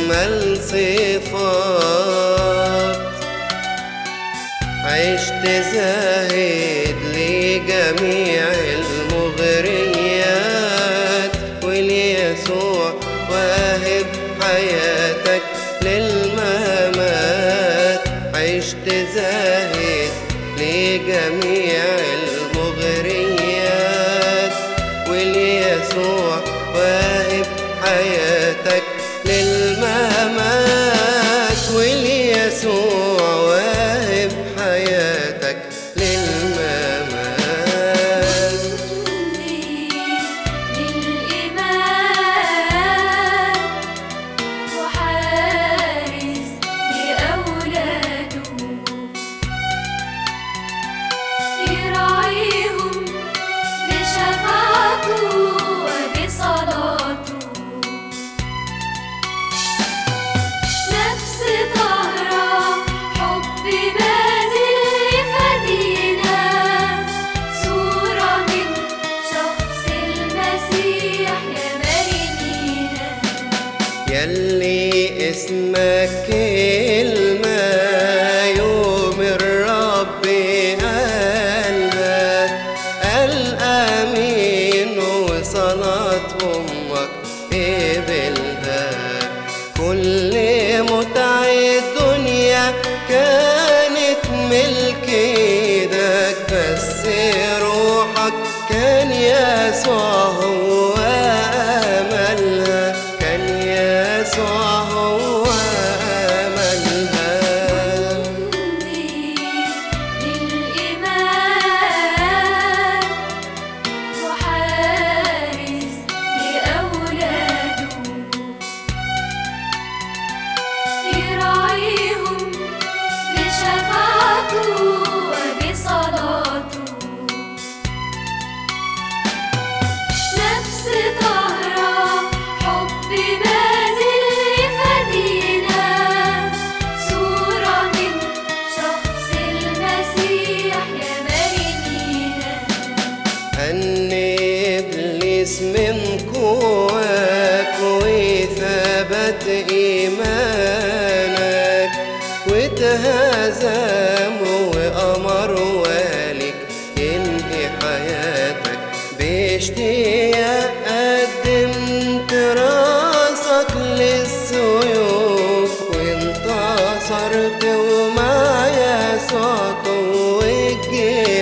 أجمل صفات عشت زاهد لجميع المغريات وليسوع واهب حياتك للممات عشت زاهد لجميع المغريات وليسوع واهب حياتك للممات وليسوع واهب حياتك للممات للإيمان وحارس لأولاده يراعيهم بشفاعته وبصلاته نفس طهرة حب بازل لفدينا صورة من شخص المسيح يا مريمينا يلي اسمك كلمة يوم الرب قالها الأمين وصلاة أمك قبلها كل متع الدنيا كانت ملك ايدك بس روحك كان يسوع هو أملها كان يسوع هو أملها للإيمان وحارس لأولاده يراعيهم بشفاعته وبصلاته نفس طهرة حب بازل لفدينا صورة من شخص المسيح يا مريمينا أن إبليس من قواك وثبت إيمانك وتهزم وأمر والك ينهي حياتك باشتياق قدمت راسك للسيوف وانتصرت ومع يسوع قوة